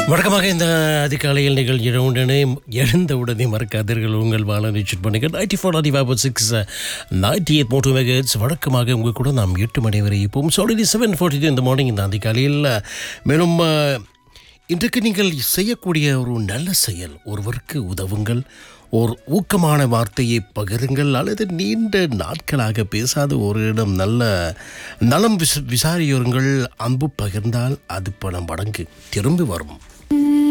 வழக்கமாக இந்த அதிகாலையில் நிகழ்ச்சி உடனே எழுந்த உடனே மறக்காதீர்கள் உங்கள் வாழ நிச்சயம் பண்ணுங்க ninety four ninety five six ninety eight மோட்டோ மெகட்ஸ் வழக்கமாக உங்கள் கூட நாம் எட்டு மணி வரை இப்போம் சாலிடி செவன் ஃபார்ட்டி இந்த மார்னிங் இந்த அதிகாலையில் மேலும் அஹ், இன்றைக்கு நீங்கள் செய்யக்கூடிய ஒரு நல்ல செயல் ஒருவருக்கு உதவுங்கள் ஒரு ஊக்கமான வார்த்தையை பகிருங்கள் அல்லது நீண்ட நாட்களாக பேசாத ஒருவரிடம் நல்ல நலம் விச விசாரியுங்கள் அன்பு பகிர்ந்தால் அது பல மடங்கு திரும்பி வரும்